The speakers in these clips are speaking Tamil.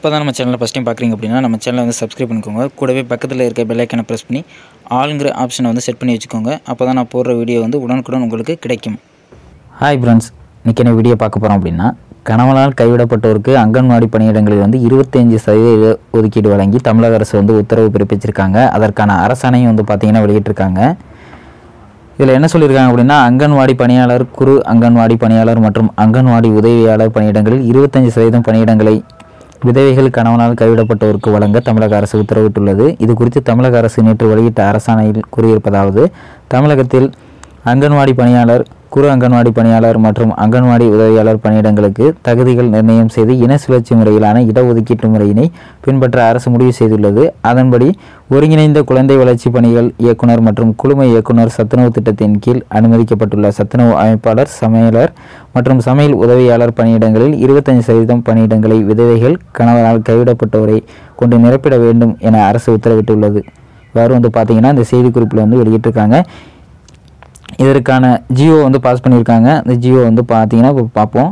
இப்போ தான் நம்ம சேனலை ஃபஸ்ட் டைம் பார்க்குறீங்க அப்படின்னா நம்ம சேனலை வந்து சப்ஸ்கிரைப் பண்ணிக்கோங்க கூடவே பக்கத்தில் இருக்க பெல் ஐக்கனை ப்ரெஸ் பண்ணி ஆளுங்கிற ஆப்ஷனை வந்து செட் பண்ணி வச்சுக்கோங்க அப்போ தான் நான் போடுற வீடியோ வந்து உடனுக்குடன் உங்களுக்கு கிடைக்கும் ஹாய் ஃப்ரெண்ட்ஸ் இன்றைக்கி என்ன வீடியோ பார்க்க போகிறோம் அப்படின்னா கணவனால் கைவிடப்பட்டோருக்கு அங்கன்வாடி பணியிடங்களில் வந்து இருபத்தஞ்சு சதவீத ஒதுக்கீடு வழங்கி தமிழக அரசு வந்து உத்தரவு பிறப்பிச்சிருக்காங்க அதற்கான அரசாணையும் வந்து பார்த்திங்கன்னா வெளியிட்டிருக்காங்க இதில் என்ன சொல்லியிருக்காங்க அப்படின்னா அங்கன்வாடி பணியாளர் குறு அங்கன்வாடி பணியாளர் மற்றும் அங்கன்வாடி உதவியாளர் பணியிடங்களில் இருபத்தஞ்சு சதவீதம் பணியிடங்களை விதவைகள் கணவனால் கைவிடப்பட்டோருக்கு வழங்க தமிழக அரசு உத்தரவிட்டுள்ளது இது குறித்து தமிழக அரசு நேற்று வெளியிட்ட அரசாணையில் கூறியிருப்பதாவது தமிழகத்தில் அங்கன்வாடி பணியாளர் குறு அங்கன்வாடி பணியாளர் மற்றும் அங்கன்வாடி உதவியாளர் பணியிடங்களுக்கு தகுதிகள் நிர்ணயம் செய்து இன சுழற்சி முறையிலான இடஒதுக்கீட்டு முறையினை பின்பற்ற அரசு முடிவு செய்துள்ளது அதன்படி ஒருங்கிணைந்த குழந்தை வளர்ச்சி பணிகள் இயக்குனர் மற்றும் குழும இயக்குனர் சத்துணவு திட்டத்தின் கீழ் அனுமதிக்கப்பட்டுள்ள சத்துணவு அமைப்பாளர் சமையலர் மற்றும் சமையல் உதவியாளர் பணியிடங்களில் இருபத்தஞ்சு சதவீதம் பணியிடங்களை விதவைகள் கணவரால் கைவிடப்பட்டோரை கொண்டு நிரப்பிட வேண்டும் என அரசு உத்தரவிட்டுள்ளது இவ்வாறு வந்து பார்த்தீங்கன்னா இந்த செய்திக்குறிப்பில் வந்து வெளியிட்டிருக்காங்க இதற்கான ஜியோ வந்து பாஸ் பண்ணியிருக்காங்க இந்த ஜியோ வந்து பார்த்தீங்கன்னா இப்போ பார்ப்போம்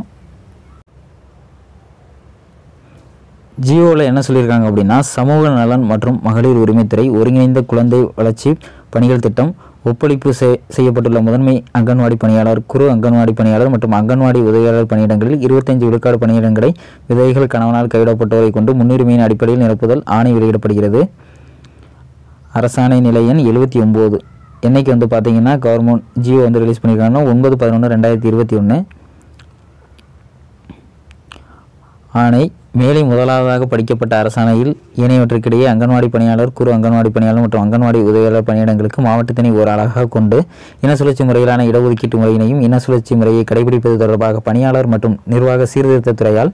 ஜியோவில் என்ன சொல்லியிருக்காங்க அப்படின்னா சமூக நலன் மற்றும் மகளிர் உரிமைத்துறை ஒருங்கிணைந்த குழந்தை வளர்ச்சி பணிகள் திட்டம் ஒப்பளிப்பு செய்- செய்யப்பட்டுள்ள முதன்மை அங்கன்வாடி பணியாளர் குறு அங்கன்வாடி பணியாளர் மற்றும் அங்கன்வாடி உதவியாளர் பணியிடங்களில் இருபத்தஞ்சு விழுக்காடு பணியிடங்களை விதைகள் கணவனால் கைவிடப்பட்டோரை கொண்டு முன்னுரிமையின் அடிப்படையில் நிரப்புதல் ஆணை வெளியிடப்படுகிறது அரசாணை நிலை எண் எழுபத்தி ஒம்பது என்னைக்கு வந்து பார்த்தீங்கன்னா கவர்மெண்ட் ஜியோ வந்து ரிலீஸ் பண்ணியிருக்காங்கன்னா ஒன்பது பதினொன்று ரெண்டாயிரத்தி இருபத்தி ஒன்று ஆணை மேலே முதலாவதாக படிக்கப்பட்ட அரசாணையில் ஏனையவற்றுக்கிடையே அங்கன்வாடி பணியாளர் குறு அங்கன்வாடி பணியாளர் மற்றும் அங்கன்வாடி உதவியாளர் பணியிடங்களுக்கு மாவட்டத்தினை ஒரு அழகாக கொண்டு இன சுழற்சி முறையிலான இடஒதுக்கீட்டு முறையினையும் இன சுழற்சி முறையை கடைபிடிப்பது தொடர்பாக பணியாளர் மற்றும் நிர்வாக சீர்திருத்தத் துறையால்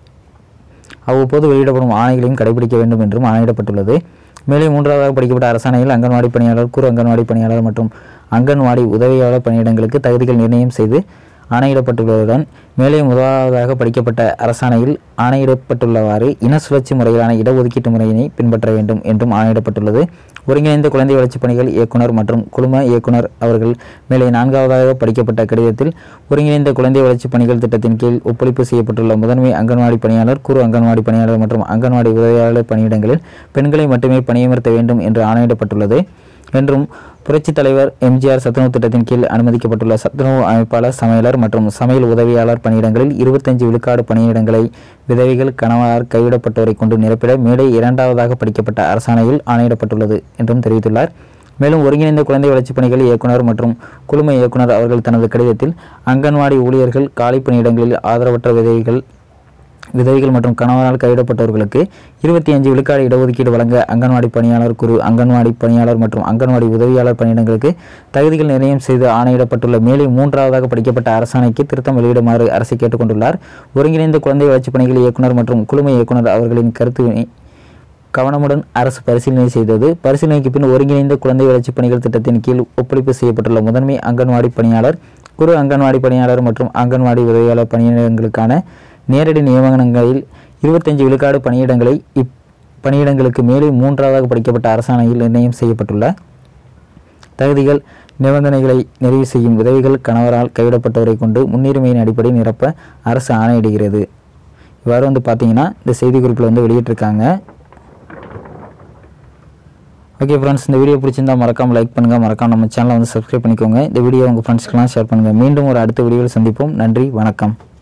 அவ்வப்போது வெளியிடப்படும் ஆணைகளையும் கடைபிடிக்க வேண்டும் என்றும் ஆணையிடப்பட்டுள்ளது மேலும் மூன்றாவதாக படிக்கப்பட்ட அரசாணையில் அங்கன்வாடி பணியாளர் குறு அங்கன்வாடி பணியாளர் மற்றும் அங்கன்வாடி உதவியாளர் பணியிடங்களுக்கு தகுதிகள் நிர்ணயம் செய்து ஆணையிடப்பட்டுள்ளதுடன் மேலே முதலாவதாக படிக்கப்பட்ட அரசாணையில் ஆணையிடப்பட்டுள்ளவாறு இன சுழற்சி முறையிலான இடஒதுக்கீட்டு முறையினை பின்பற்ற வேண்டும் என்றும் ஆணையிடப்பட்டுள்ளது ஒருங்கிணைந்த குழந்தை வளர்ச்சிப் பணிகள் இயக்குனர் மற்றும் குழும இயக்குனர் அவர்கள் மேலே நான்காவதாக படிக்கப்பட்ட கடிதத்தில் ஒருங்கிணைந்த குழந்தை வளர்ச்சி பணிகள் திட்டத்தின் கீழ் ஒப்பளிப்பு செய்யப்பட்டுள்ள முதன்மை அங்கன்வாடி பணியாளர் குறு அங்கன்வாடி பணியாளர் மற்றும் அங்கன்வாடி உதவியாளர் பணியிடங்களில் பெண்களை மட்டுமே பணியமர்த்த வேண்டும் என்று ஆணையிடப்பட்டுள்ளது என்றும் புரட்சித் தலைவர் எம்ஜிஆர் சத்துணவு திட்டத்தின் கீழ் அனுமதிக்கப்பட்டுள்ள சத்துணவு அமைப்பாளர் சமையலர் மற்றும் சமையல் உதவியாளர் பணியிடங்களில் இருபத்தஞ்சு விழுக்காடு பணியிடங்களை விதவைகள் கணவனார் கைவிடப்பட்டோரை கொண்டு நிரப்பிட மேலே இரண்டாவதாக படிக்கப்பட்ட அரசாணையில் ஆணையிடப்பட்டுள்ளது என்றும் தெரிவித்துள்ளார் மேலும் ஒருங்கிணைந்த குழந்தை வளர்ச்சிப் பணிகள் இயக்குனர் மற்றும் குழும இயக்குனர் அவர்கள் தனது கடிதத்தில் அங்கன்வாடி ஊழியர்கள் காலி பணியிடங்களில் ஆதரவற்ற விதவைகள் விதவைகள் மற்றும் கணவனால் கைவிடப்பட்டவர்களுக்கு இருபத்தி அஞ்சு விழுக்காடு இடஒதுக்கீடு வழங்க அங்கன்வாடி பணியாளர் குரு அங்கன்வாடி பணியாளர் மற்றும் அங்கன்வாடி உதவியாளர் பணியிடங்களுக்கு தகுதிகள் நிர்ணயம் செய்து ஆணையிடப்பட்டுள்ள மேலே மூன்றாவதாக படிக்கப்பட்ட அரசாணைக்கு திருத்தம் வெளியிடுமாறு அரசு கேட்டுக்கொண்டுள்ளார் ஒருங்கிணைந்த குழந்தை வளர்ச்சிப் பணிகள் இயக்குனர் மற்றும் குழும இயக்குனர் அவர்களின் கருத்து கவனமுடன் அரசு பரிசீலனை செய்தது பரிசீலனைக்கு பின் ஒருங்கிணைந்த குழந்தை வளர்ச்சிப் பணிகள் திட்டத்தின் கீழ் ஒப்பளிப்பு செய்யப்பட்டுள்ள முதன்மை அங்கன்வாடி பணியாளர் குறு அங்கன்வாடி பணியாளர் மற்றும் அங்கன்வாடி உதவியாளர் பணியிடங்களுக்கான நேரடி நியமனங்களில் இருபத்தஞ்சு விழுக்காடு பணியிடங்களை இப் பணியிடங்களுக்கு மேலே மூன்றாவதாக படிக்கப்பட்ட அரசாணையில் நிர்ணயம் செய்யப்பட்டுள்ள தகுதிகள் நிபந்தனைகளை நிறைவு செய்யும் உதவிகள் கணவரால் கைவிடப்பட்டவரை கொண்டு முன்னுரிமையின் அடிப்படையில் நிரப்ப அரசு ஆணையிடுகிறது இவ்வாறு வந்து பார்த்தீங்கன்னா இந்த செய்திக்குறிப்பில் வந்து வெளியிட்டிருக்காங்க ஓகே ஃப்ரெண்ட்ஸ் இந்த வீடியோ பிடிச்சிருந்தா மறக்காம லைக் பண்ணுங்கள் மறக்காம நம்ம சேனலை வந்து சப்ஸ்கிரைப் பண்ணிக்கோங்க இந்த வீடியோ உங்கள் ஃப்ரெண்ட்ஸ்க்கெலாம் ஷேர் பண்ணுங்கள் மீண்டும் ஒரு அடுத்த வீடியோவில் சந்திப்போம் நன்றி வணக்கம்